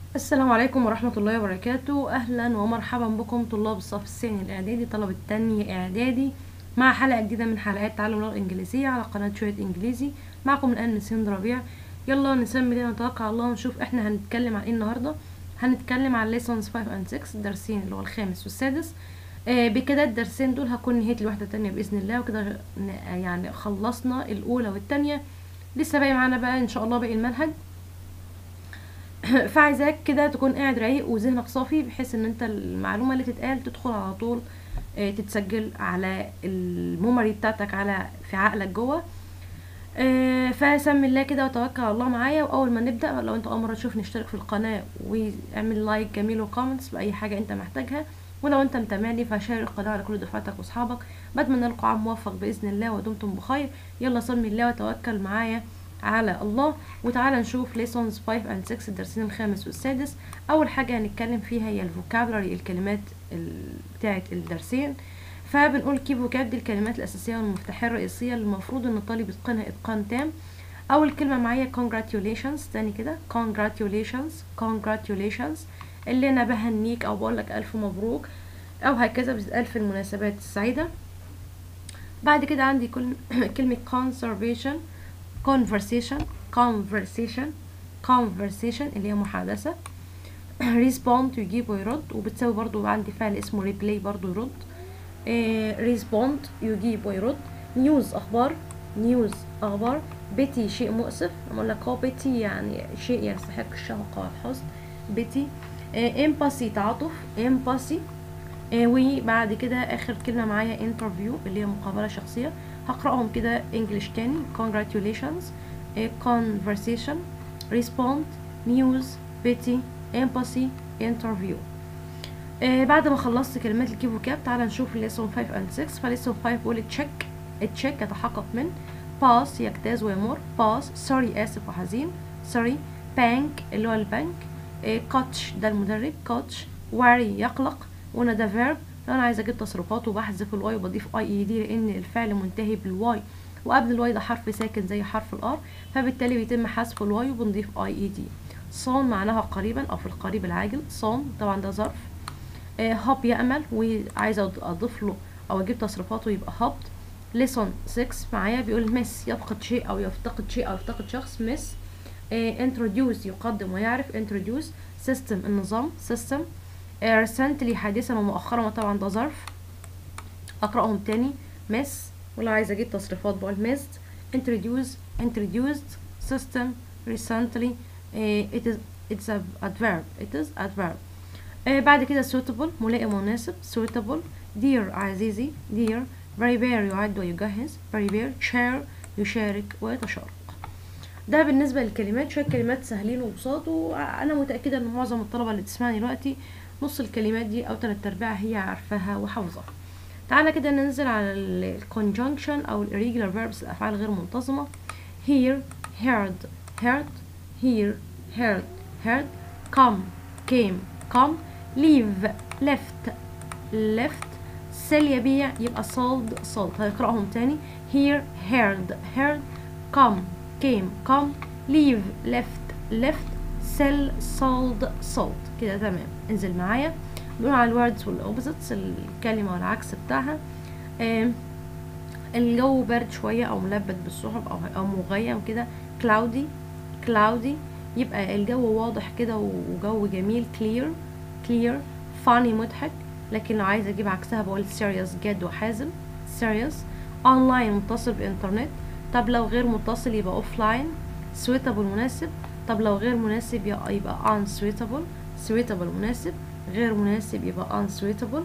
السلام عليكم ورحمة الله وبركاته أهلا ومرحبا بكم طلاب الصف الثاني الإعدادي طلبة تانية إعدادي مع حلقة جديدة من حلقات تعلم اللغة الإنجليزية على قناة شوية إنجليزي معكم الآن نسيم ربيع يلا نسمي لنا نتوقع على الله ونشوف احنا هنتكلم عن ايه النهاردة هنتكلم عن lessons 5 and 6 الدرسين اللي هو الخامس والسادس آه بكده الدرسين دول هكون نهيت لواحدة تانية بإذن الله وكده ن- يعني خلصنا الأولى والتانية لسه باقي معانا بقى إن شاء الله باقي المنهج فعايزاك كده تكون قاعد رايق وذهنك صافي بحيث ان انت المعلومه اللي تتقال تدخل على طول آه، تتسجل على الميموري بتاعتك على في عقلك جوه آه، فسمي الله كده وتوكل على الله معايا واول ما نبدا لو انت اول مره تشوفني اشترك في القناه واعمل لايك جميل وكومنتس باي حاجه انت محتاجها ولو انت متابعني فشارك القناه على كل دفعاتك واصحابك بتمنى لكم عام موفق باذن الله ودمتم بخير يلا سمي الله وتوكل معايا على الله وتعالى نشوف lessons 5 and 6 الدرسين الخامس والسادس اول حاجه هنتكلم فيها هي الفوكابلري الكلمات ال- بتاعه الدرسين فبنقول كي فوكاب دي الكلمات الاساسيه والمفتاحيه الرئيسيه اللي المفروض ان الطالب يتقنها اتقان تام اول كلمه معايا congratulations تاني كده congratulations congratulations اللي انا بهنيك او بقول لك الف مبروك او هكذا بتتقال في المناسبات السعيده بعد كده عندي كل كلمه conservation conversation conversation conversation اللي هي محادثة respond يجيب ويرد وبتساوي برضو عندي فعل اسمه replay برضو يرد إيه respond يجيب ويرد news أخبار news أخبار بيتي شيء مؤسف أقول لك هو بيتي يعني شيء يستحق الشفقة والحزن بيتي إيه empathy تعاطف empathy إيه وبعد كده اخر كلمه معايا interview اللي هي مقابله شخصيه هقراهم كده انجلش تاني congratulations إيه conversation respond news pity empathy interview إيه بعد ما خلصت كلمات الكي فوكاب تعالى نشوف lesson 5 and 6 فليسون 5 بيقول تشيك تشيك يتحقق من باس يجتاز ويمر باس سوري اسف وحزين سوري بانك اللي هو البنك إيه كوتش ده المدرب كوتش واري يقلق وانا ده فيرب لو انا عايزه اجيب تصرفات وبحذف الواي وبضيف اي اي دي لان الفعل منتهي بالواي وقبل الواي ده حرف ساكن زي حرف الار فبالتالي بيتم حذف الواي وبنضيف اي اي دي صون معناها قريبا او في القريب العاجل صون طبعا ده ظرف هوب يأمل وعايزه اضيف له او اجيب تصرفاته يبقى هوبت ليسون 6 معايا بيقول مس يفقد شيء او يفتقد شيء او يفتقد شخص مس introduce يقدم ويعرف introduce system النظام system recently حديثا ومؤخرا وطبعا ده ظرف اقراهم تاني miss ولو عايزه اجيب تصريفات بقول missed introduce introduced system recently eh, it is it's a adverb it is adverb آه بعد كده suitable ملائم ومناسب suitable dear عزيزي dear prepare يعد ويجهز prepare share يشارك ويتشارك ده بالنسبة للكلمات شوية كلمات سهلين وبساط وأنا متأكدة إن معظم الطلبة اللي تسمعني دلوقتي نص الكلمات دي أو تلات أرباعها هي عارفاها وحافظاها تعالى كده ننزل على ال conjunction أو ال irregular verbs الأفعال غير منتظمة hear heard heard hear heard heard come came come leave left left sell يبيع يبقى sold sold هنقرأهم تاني hear heard heard come came come leave left left sell sold sold كده تمام انزل معايا نقول على الوردز والاوبوزيتس الكلمة والعكس بتاعها آم، الجو بارد شوية او ملبد بالسحب او او مغيم كده cloudy cloudy يبقى الجو واضح كده وجو جميل clear clear funny مضحك لكن لو عايزة اجيب عكسها بقول serious جاد وحازم serious online متصل بانترنت طب لو غير متصل يبقى offline suitable مناسب طب لو غير مناسب يبقى يبقى unsuitable suitable مناسب غير مناسب يبقى unsuitable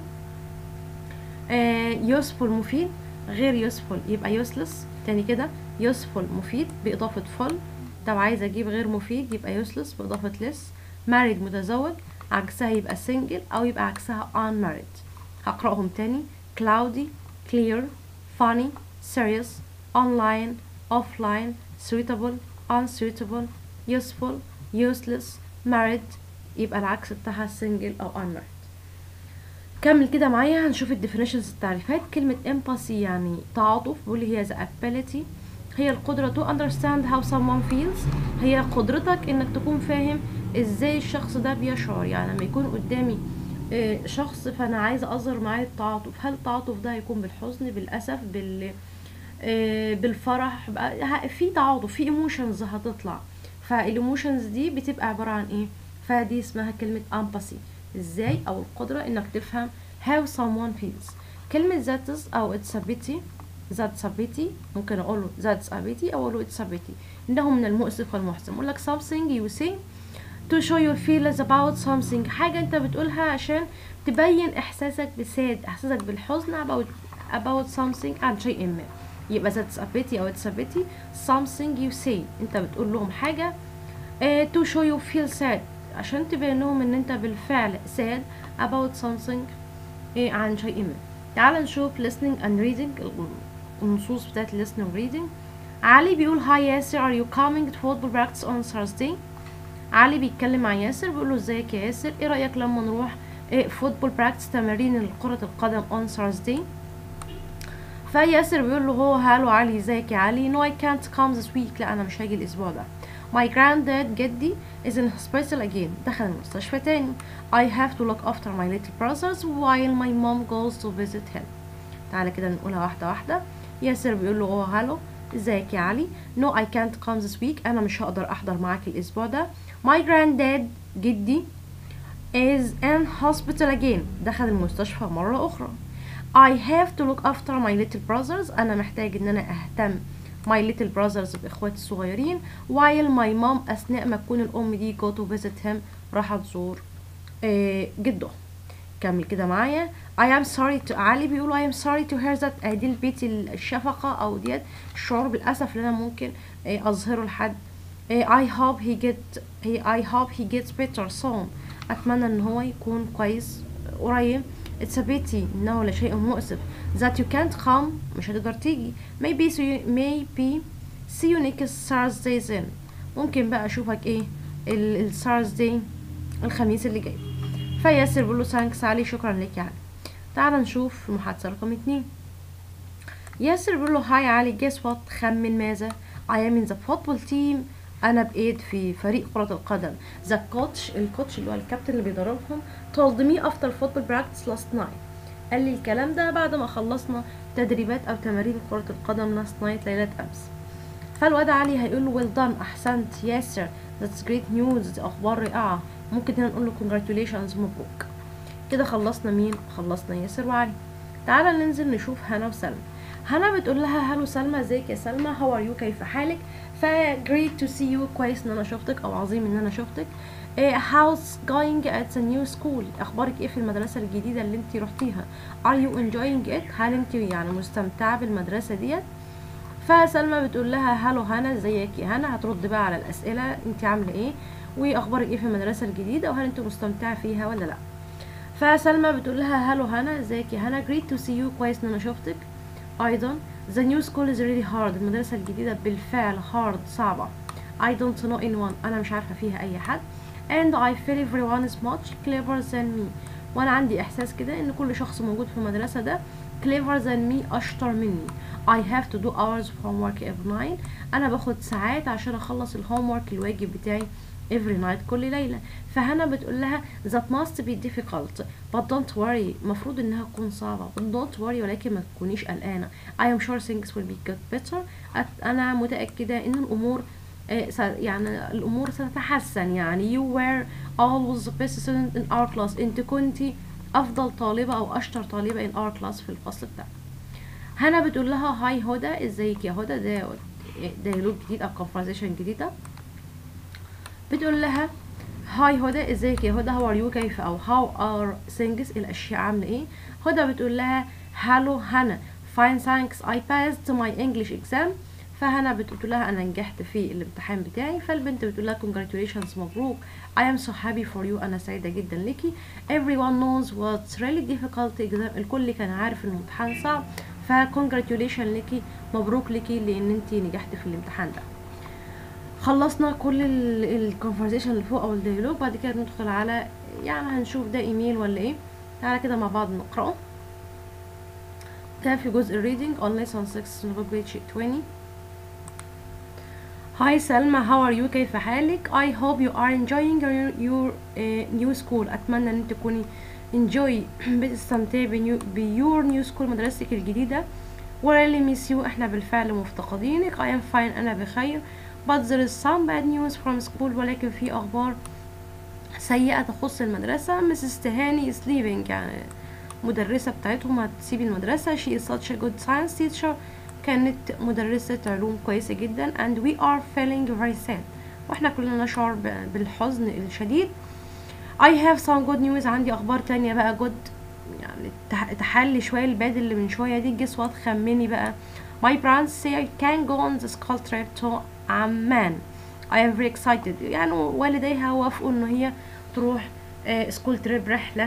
آه useful مفيد غير useful يبقى useless تاني كده useful مفيد بإضافة full طب عايز أجيب غير مفيد يبقى useless بإضافة less married متزوج عكسها يبقى single أو يبقى عكسها unmarried هقرأهم تاني cloudy clear funny serious online offline suitable unsuitable useful useless married يبقى العكس بتاعها single أو unmarried كمل كده معايا هنشوف الديفينيشنز التعريفات كلمة empathy يعني تعاطف بيقول هي the ability هي القدرة to understand how someone feels هي قدرتك انك تكون فاهم ازاي الشخص ده بيشعر يعني لما يكون قدامي آه، شخص فانا عايزه اظهر معاه التعاطف هل التعاطف ده هيكون بالحزن بالاسف بال آه، بالفرح بقى- ه- في تعاطف في ايموشنز هتطلع فالايموشنز دي بتبقى عباره عن ايه فدي اسمها كلمه empathy ازاي او القدره انك تفهم how someone feels كلمه that is او it's a pity that's a pity ممكن اقول له that's a pity او اقول له it's a pity انه من المؤسف والمحزن اقول لك something you say to show your feelings about something حاجة انت بتقولها عشان تبين احساسك بساد احساسك بالحزن about about something عن شيء ما يبقى that's a pity او it's a pity something you say انت بتقول لهم حاجة uh, to show you feel sad عشان تبين لهم ان انت بالفعل sad about something إيه عن شيء ما تعال نشوف listening and reading النصوص بتاعت listening and reading علي بيقول hi ياسر are you coming to football practice on Thursday علي بيتكلم مع ياسر بيقول له ازيك يا ياسر ايه رايك لما نروح إيه فوتبول براكتس تمارين كرة القدم on Thursday فياسر بيقول له هو هالو علي ازيك يا علي no I can't come this week لا انا مش هاجي الاسبوع ده my granddad جدي is in hospital again دخل المستشفى تاني I have to look after my little brothers while my mom goes to visit him تعالى كده نقولها واحدة واحدة ياسر بيقول له هو هالو ازيك يا علي no I can't come this week انا مش هقدر احضر معاك الاسبوع ده my granddad جدي is in hospital again دخل المستشفى مرة أخرى I have to look after my little brothers أنا محتاج إن أنا أهتم my little brothers بإخواتي الصغيرين while my mom أثناء ما تكون الأم دي go to visit him راح تزور آه، جده كمل كده معايا I am sorry to علي بيقول I am sorry to hear that آه، دي البيت الشفقة أو ديت الشعور بالأسف اللي أنا ممكن آه، أظهره لحد آه، I hope he get he, I hope he gets better soon أتمنى إن هو يكون كويس قريب It's a pity إنه لشيء مؤسف that you can't come مش هتقدر تيجي maybe see you, maybe see you next Thursday then ممكن بقى أشوفك إيه ال ال Thursday الخميس اللي جاي فياسر بيقول له ثانكس علي شكرا لك يعني تعال نشوف المحادثة رقم اتنين ياسر بيقول له هاي علي guess what خمن ماذا I am in the football team انا بقيت في فريق كرة القدم the coach الكوتش اللي هو الكابتن اللي بيدربهم told me after football practice last night قال لي الكلام ده بعد ما خلصنا تدريبات او تمارين كرة القدم last night ليلة امس فالواد علي هيقول له well done احسنت ياسر that's great news دي اخبار رائعة ممكن هنا نقول له congratulations مبروك كده خلصنا مين خلصنا ياسر وعلي تعالى ننزل نشوف هنا وسلمى هنا بتقول لها هلو سلمى ازيك يا سلمى هاو ار يو كيف حالك ف great to see you كويس ان انا شفتك او عظيم ان انا شفتك إيه how's going at the new school اخبارك ايه في المدرسه الجديده اللي انت رحتيها are you enjoying it هل انت يعني مستمتعه بالمدرسه ديت فسلمى بتقول لها هلو هنا ازيك يا هنا هترد بقى على الاسئله انت عامله ايه واخبارك ايه في المدرسه الجديده وهل انت مستمتعه فيها ولا لا فسلمى بتقول لها هلو هنا ازيك يا هنا great to see you كويس ان انا شفتك ايضا the new school is really hard المدرسه الجديده بالفعل hard صعبه I don't know anyone انا مش عارفه فيها اي حد and I feel everyone is much clever than me وانا عندي احساس كده ان كل شخص موجود في المدرسه ده clever than me اشطر مني I have to do hours of homework every night انا باخد ساعات عشان اخلص الهوم الواجب بتاعي every night كل ليلة فهنا بتقول لها that must be difficult but don't worry مفروض انها تكون صعبة but don't worry ولكن ما تكونيش قلقانة I am sure things will be get better أت- انا متأكدة ان الامور آه، س- يعني الامور ستتحسن يعني you were always the best student in our class انت كنتي افضل طالبة او اشطر طالبة in our class في الفصل بتاعنا هنا بتقول لها هاي هدى ازيك يا هدى ده ديالوج جديد او conversation جديدة بتقول لها هاي هدى ازيك يا هدى هاو ار يو كيف او هاو ار things الاشياء عامله ايه هدى بتقول لها هالو هنا fine thanks I passed my English exam فهنا بتقول لها انا نجحت في الامتحان بتاعي فالبنت بتقول لها congratulations مبروك I am so happy for you انا سعيده جدا ليكي everyone knows what's really difficult exam الكل كان عارف ان الامتحان صعب ف congratulations ليكي مبروك ليكي لان انت نجحت في الامتحان ده خلصنا كل الكونفرزيشن اللي فوق او الديالوج بعد كده ندخل على يعني هنشوف ده ايميل ولا ايه تعالى كده مع بعض نقراه ده في جزء الريدنج on lesson 6 نبقى page 20 Hi Selma how are you كيف حالك I hope you are enjoying your, your uh, new school أتمنى أن تكوني enjoy بتستمتعي بنيو بيور new school مدرستك الجديدة we really miss you احنا بالفعل مفتقدينك I am fine أنا بخير but there is some bad news from school ولكن في أخبار سيئة تخص المدرسة Mrs. تهاني is leaving يعني مدرسة بتاعتهم هتسيب المدرسة she is such a good science teacher كانت مدرسة علوم كويسة جدا and we are feeling very sad واحنا كلنا نشعر بالحزن الشديد I have some good news عندي اخبار تانية بقى good يعني تحلي شوية الباد اللي من شوية دي guess what خمني بقى my parents say I can go on the school trip to عمان I am very excited يعني والديها وافقوا ان هي تروح سكول تريب رحلة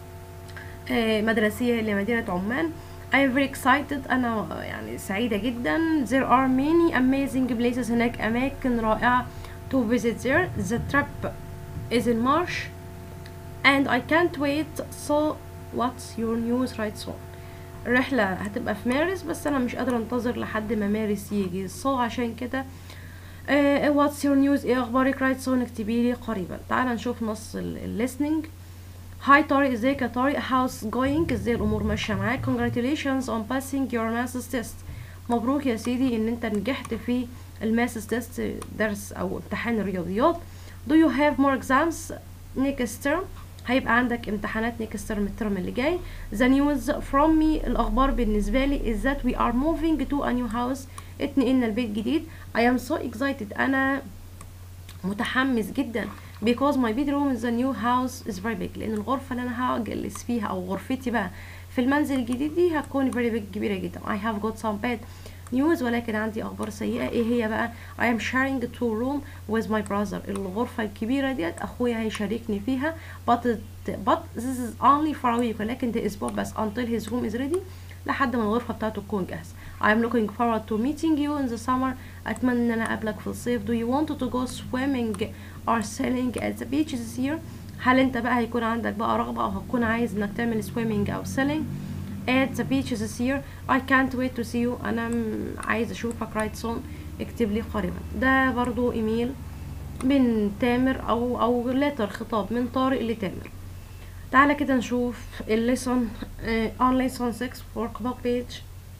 مدرسية لمدينة عمان I am very excited أنا يعني سعيدة جدا there are many amazing places هناك أماكن رائعة to visit there the trip is in March and I can't wait so what's your news right soon الرحلة هتبقى في مارس بس أنا مش قادرة أنتظر لحد ما مارس يجي so عشان كده uh, what's your news ايه أخبارك right soon اكتبي لي قريبا تعال نشوف نص الليسننج هاي طارق ازيك يا طارق how's going ازاي الامور ماشيه معاك congratulations on passing your maths test مبروك يا سيدي ان انت نجحت في الماثس تيست درس او امتحان الرياضيات do you have more exams next term هيبقى عندك امتحانات next term الترم اللي جاي the news from me الاخبار بالنسبه لي is that we are moving to a new house اتنقلنا البيت جديد I am so excited انا متحمس جدا because my bedroom in the new house is very big لان الغرفة اللي انا هجلس فيها او غرفتي بقى في المنزل الجديد دي هتكون very big كبيرة جدا I have got some bad news ولكن عندي اخبار سيئة ايه هي بقى I am sharing two room with my brother الغرفة الكبيرة ديت اخويا هيشاركني فيها but it, but this is only for a week ولكن ده اسبوع بس until his room is ready لحد ما الغرفة بتاعته تكون جاهزة I am looking forward to meeting you in the summer أتمنى إن أنا أقابلك في الصيف Do you want to go swimming or sailing at the beach this year هل أنت بقى هيكون عندك بقى رغبة أو هتكون عايز إنك تعمل swimming أو sailing at the beach this year I can't wait to see you أنا عايز أشوفك right soon اكتب لي قريبا ده برضو إيميل من تامر أو أو لتر خطاب من طارق لتامر تعالى كده نشوف الليسون uh, on lesson 6 workbook page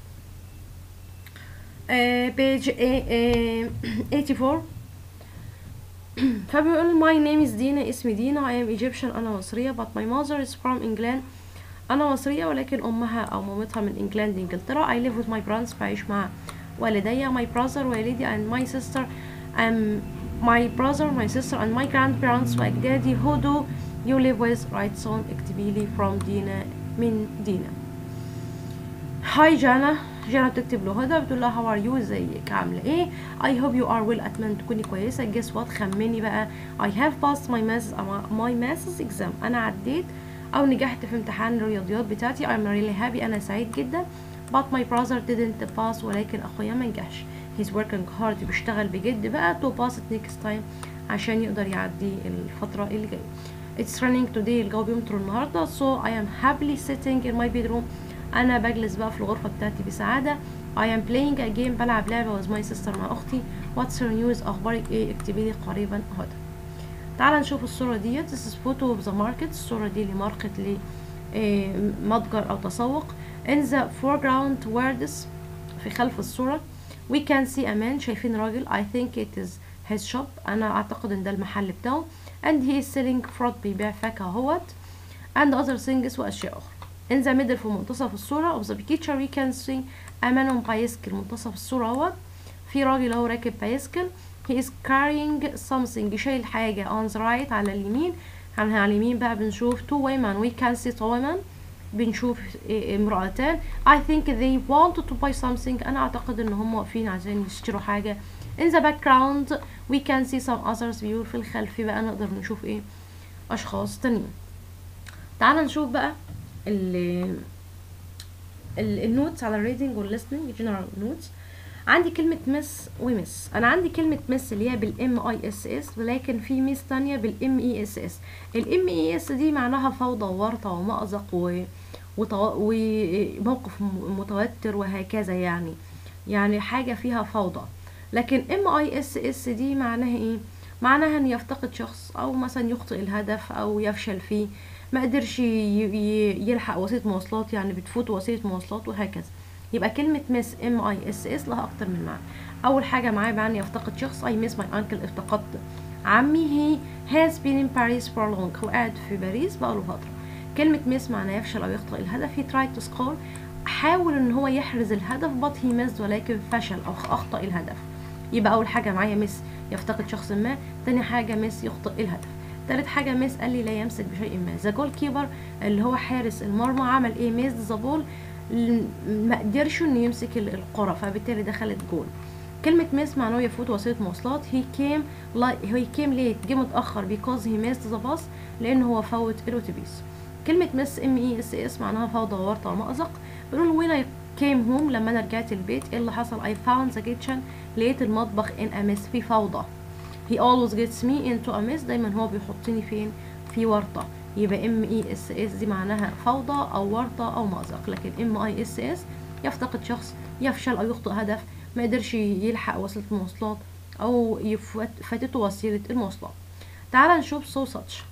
uh, page uh, 84 فبيقول my name is دينا اسمي دينا I am Egyptian أنا مصرية but my mother is from England أنا مصرية ولكن أمها أو مامتها من إنجلند إنجلترا I live with my parents بعيش مع والدي my brother والدي and my sister um, my brother my sister and my grandparents وأجدادي who do you live with right soon اكتبي لي from دينا من دينا هاي جانا جانا بتكتب له هدى بتقول لها how are you ازيك عاملة ايه I hope you are well أتمنى تكوني كويسة guess what خمني بقى I have passed my maths my maths exam أنا عديت أو نجحت في امتحان الرياضيات بتاعتي I'm really happy أنا سعيد جدا but my brother didn't pass ولكن أخويا ما نجحش he's working hard بيشتغل بجد بقى to pass it next time عشان يقدر يعدي الفترة اللي جاية It's raining today الجو بيمطر النهاردة so I am happily sitting in my bedroom أنا بجلس بقى في الغرفة بتاعتي بسعادة I am playing a game بلعب لعبة with my sister مع أختي What's your news أخبارك إيه اكتبي لي قريبا هدى تعالى نشوف الصورة ديت This is photo of the market الصورة دي لماركت لمتجر أو تسوق In the foreground words في خلف الصورة We can see a man شايفين راجل I think it is his shop أنا أعتقد إن ده المحل بتاعه and he is selling fruit بيبيع فاكهة اهوت and other things وأشياء أخرى in the middle في منتصف الصورة of the picture we can see a man on bicycle منتصف الصورة اهوت في راجل اهو راكب بايسكل he is carrying something شايل حاجة on the right على اليمين على اليمين بقى بنشوف two women we can see two women بنشوف امرأتان I think they wanted to buy something أنا أعتقد إن هم واقفين عشان يشتروا حاجة in the background we can see some others بيقول في الخلف بقى نقدر نشوف ايه أشخاص تانيين تعال نشوف بقى ال النوتس على الريدنج والlistening general notes عندي كلمة مس ومس أنا عندي كلمة مس اللي هي بالام اي اس اس ولكن في مس تانية بالام اي اس اس الام اي اس دي معناها فوضى وورطة ومأزق و... وطو... وموقف متوتر وهكذا يعني يعني حاجة فيها فوضى لكن ام اي اس اس دي معناها ايه معناها ان يفتقد شخص او مثلا يخطئ الهدف او يفشل فيه ما قدرش ي- ي- يلحق وسيله مواصلات يعني بتفوت وسيله مواصلات وهكذا يبقى كلمة مس ام اي اس اس لها اكتر من معنى اول حاجة معايا معنى يفتقد شخص اي مس ماي انكل افتقدت عمي هي has been in Paris for long هو قاعد في باريس بقاله فترة كلمة مس معناها يفشل او يخطئ الهدف he tried to score حاول ان هو يحرز الهدف but he missed ولكن فشل او اخطأ الهدف يبقى اول حاجة معايا مس يفتقد شخص ما تاني حاجة مس يخطئ الهدف تالت حاجة مس قال لي لا يمسك بشيء ما ذا جول كيبر اللي هو حارس المرمى عمل ايه ميز ذا بول ما قدرش انه يمسك ال- الكرة فبالتالي دخلت جول كلمة ميس معناه يفوت وسيلة مواصلات he came like he came late جه متأخر because he missed the bus لأن هو فوت الأتوبيس كلمة مس ام اي اس اس معناها فوضى وورطة ومأزق بنقول when I came home لما أنا رجعت البيت ايه اللي حصل I found the kitchen لقيت المطبخ in a mess في فوضى he always gets me into a mess دايما هو بيحطني فين في ورطة يبقى ام اي اس اس دي معناها فوضى او ورطة او مأزق لكن ام اي اس اس يفتقد شخص يفشل او يخطئ هدف ما قدرش يلحق وسيلة المواصلات او يفوت- فاتته وسيلة المواصلات تعال نشوف سو ساتش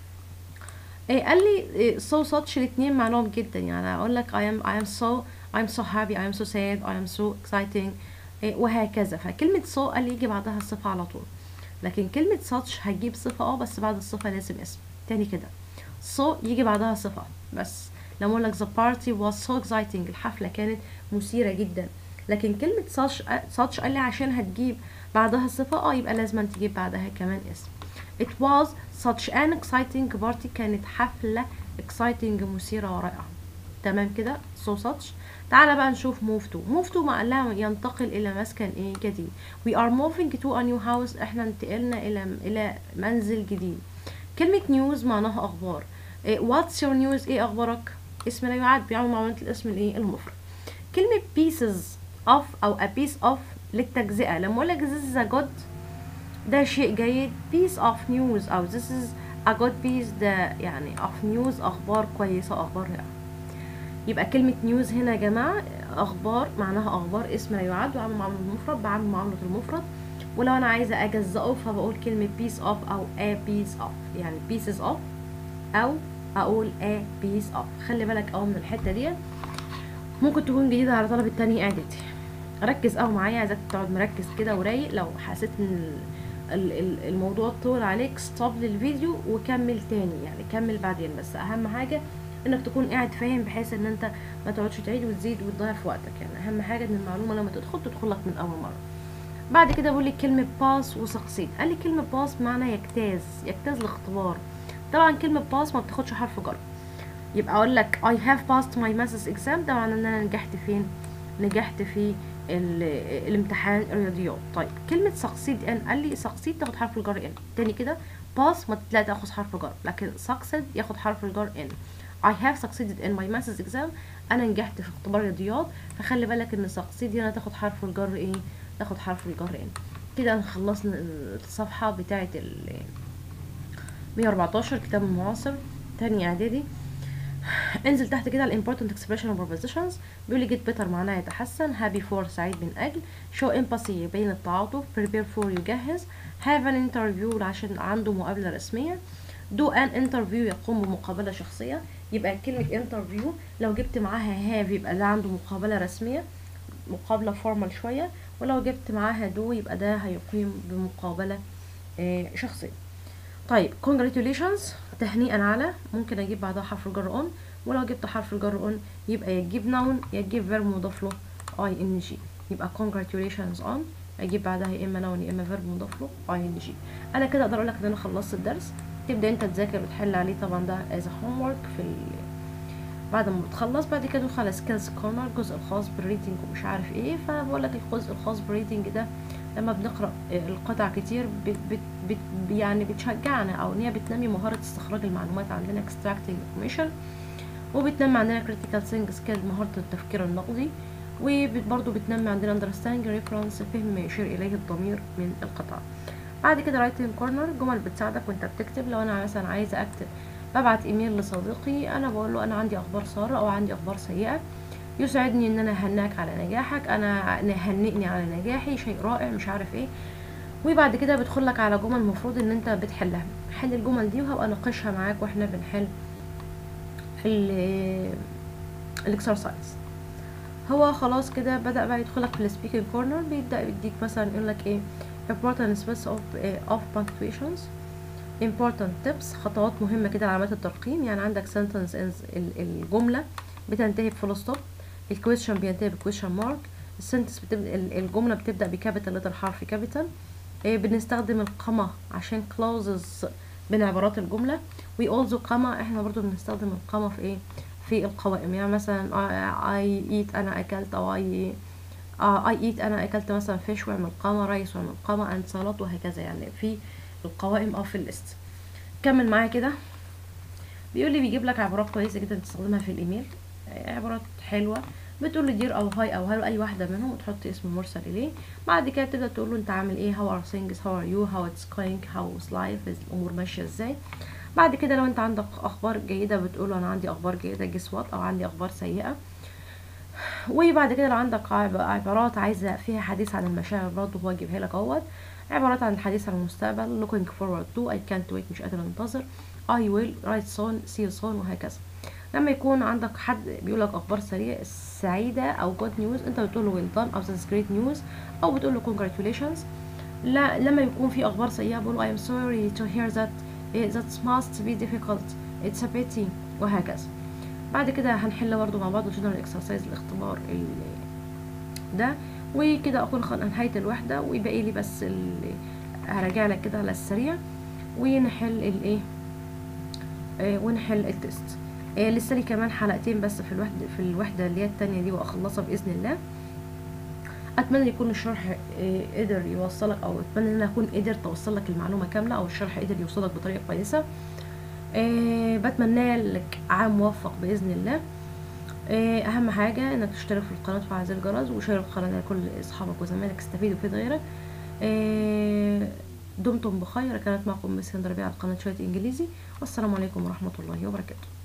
إيه قال لي سو ساتش الاتنين معناهم جدا يعني اقول لك I am I am so I'm so happy I am so sad I am so exciting إيه وهكذا فكلمة so قال لي يجي بعدها الصفة على طول لكن كلمة such هتجيب صفة اه بس بعد الصفة لازم اسم تاني كده so يجي بعدها صفة بس لما اقول لك the party was so exciting الحفلة كانت مثيرة جدا لكن كلمة such such قال لي عشان هتجيب بعدها صفة اه يبقى لازم تجيب بعدها كمان اسم it was such an exciting party كانت حفلة exciting مثيرة ورائعة تمام كده so such تعالى بقى نشوف move to move to معناها ينتقل إلى مسكن إيه جديد we are moving to a new house إحنا انتقلنا إلى إلى منزل جديد كلمة news معناها أخبار إيه what's your news إيه أخبارك اسم لا يعد بيعمل معاملة الاسم الإيه المفرد كلمة pieces of أو a piece of للتجزئة لما أقول لك this is a good ده شيء جيد piece of news أو this is a good piece ده يعني of news أخبار كويسة أخبار رائعة يبقى كلمة نيوز هنا يا جماعة أخبار معناها أخبار اسم لا يعد وعامل معاملة المفرد بعمل معاملة المفرد ولو أنا عايزة أجزأه فبقول كلمة piece of أو a piece of يعني pieces of أو أقول a piece of خلي بالك أوي من الحتة دي ممكن تكون جديدة على طلبة تاني إعدادي ركز أوي معايا عايزك تقعد مركز كده ورايق لو حسيت إن ال- ال- الموضوع طول عليك ستوب للفيديو وكمل تاني يعني كمل بعدين بس أهم حاجة انك تكون قاعد فاهم بحيث ان انت ما تقعدش تعيد وتزيد وتضيع في وقتك يعني اهم حاجه ان المعلومه لما تدخل تدخل لك من اول مره بعد كده بقول لك كلمه باس وسقسيد قال لي كلمه باس معنى يجتاز يجتاز الاختبار طبعا كلمه باس ما بتاخدش حرف جر يبقى اقول لك I have passed my maths exam ده معناه ان انا نجحت فين نجحت في ال- الامتحان الرياضيات طيب كلمة سقسيد ان قال لي سقسيد تاخد حرف الجر ان تاني كده باس ما لا تاخد حرف جر لكن سقسد ياخد حرف الجر ان I have succeeded in my maths exam انا نجحت في اختبار الرياضيات فخلي بالك ان succeed هنا تاخد حرف الجر ايه تاخد حرف الجر ان كده خلصنا الصفحة بتاعة ال 114 كتاب المعاصر تاني اعدادي انزل تحت كده ال important expression of prepositions بيقول لي get better معناها يتحسن happy for سعيد من اجل show empathy يبين التعاطف prepare for يجهز have an interview عشان عنده مقابلة رسمية do an interview يقوم بمقابلة شخصية يبقى كلمة interview لو جبت معاها have يبقى ده عنده مقابلة رسمية مقابلة formal شوية ولو جبت معاها do يبقى ده هيقيم بمقابلة آه، شخصية طيب congratulations تهنيئا على ممكن اجيب بعدها حرف الجر on ولو جبت حرف الجر on يبقى يا تجيب noun يا تجيب verb مضاف له ing يبقى congratulations on اجيب بعدها يا اما noun يا اما verb مضاف له ing انا كده اقدر اقول لك ان انا خلصت الدرس تبدا انت تذاكر وتحل عليه طبعا ده as a homework في ال... بعد ما بتخلص بعد كده ندخل على سكيلز كورنر الجزء الخاص بالريتنج ومش عارف ايه فبقول لك الجزء الخاص بالريتنج ده لما بنقرا القطع كتير بت بت بت يعني بتشجعنا او ان هي بتنمي مهاره استخراج المعلومات عندنا extracting information وبتنمي عندنا critical thinking skill مهاره التفكير النقدي وبرضه بتنمي عندنا understanding reference فهم ما يشير اليه الضمير من القطع بعد كده writing corner جمل بتساعدك وانت بتكتب لو انا مثلا عايزه اكتب ببعت ايميل لصديقي انا بقول له انا عندي اخبار ساره او عندي اخبار سيئه يسعدني ان انا اهنئك على نجاحك انا هنئني على نجاحي شيء رائع مش عارف ايه وبعد كده بيدخل لك على جمل المفروض ان انت بتحلها حل الجمل دي وهبقى اناقشها معاك واحنا بنحل الاكسرسايز هو خلاص كده بدأ بقى يدخلك في السبيكنج كورنر بيبدأ يديك مثلا يقول لك ايه important steps of uh, of punctuations important tips خطوات مهمة كده علامات الترقيم يعني عندك sentence ends الجملة بتنتهي بفول ستوب الكويشن بينتهي بكويشن مارك السنتنس بتبدأ الجملة بتبدأ بكابيتال لتر حرف كابيتال إيه بنستخدم القمة عشان clauses بين عبارات الجملة we also قمة احنا برضو بنستخدم القمة في ايه في القوائم يعني مثلا I eat انا اكلت او I uh, I eat انا اكلت مثلا فيش واعمل قمة رايس واعمل قمة and سلطة وهكذا يعني في القوائم او في الليست كمل معايا كده بيقول لي بيجيب لك عبارات كويسة جدا تستخدمها في الايميل عبارات حلوة بتقول له دير او هاي او هلو اي واحدة منهم وتحط اسم المرسل اليه بعد كده تبدأ تقول له انت عامل ايه how are things how are you how it's going how's life الامور ماشية ازاي بعد كده لو انت عندك اخبار جيدة بتقول انا عندي اخبار جيدة جس وات او عندي اخبار سيئة وبعد كده لو عندك عبارات عايزة فيها حديث عن المشاعر برضه هو يجيبها لك اهوت عبارات عن الحديث عن المستقبل looking forward to I can't wait مش قادر انتظر I will write soon see you soon وهكذا لما يكون عندك حد بيقول لك اخبار سريعه سعيده او جود نيوز انت بتقول له ويل دان او ذاتس جريت نيوز او بتقول له congratulations لا لما يكون في اخبار سيئه بقول I am sorry to hear that that must be difficult it's a pity وهكذا بعد كده هنحل برضو مع بعض الجنرال اكسرسايز الاختبار ده وكده اكون انهيت الوحده ويبقى لي بس هراجع لك كده على السريع ونحل الايه آه ونحل التست آه لسه لي كمان حلقتين بس في الوحده في الوحده اللي هي التانية دي واخلصها باذن الله اتمنى يكون الشرح آه قدر يوصلك او اتمنى ان انا اكون قدرت اوصل لك المعلومه كامله او الشرح قدر يوصلك بطريقه كويسه آه بتمنى لك عام موفق باذن الله آه اهم حاجه انك تشترك في القناه وتفعل زر الجرس وشير القناه لكل اصحابك وزمايلك يستفيدوا ويفيد غيرك آه دمتم بخير كانت معكم مس هند ربيع على قناه شويه انجليزي والسلام عليكم ورحمه الله وبركاته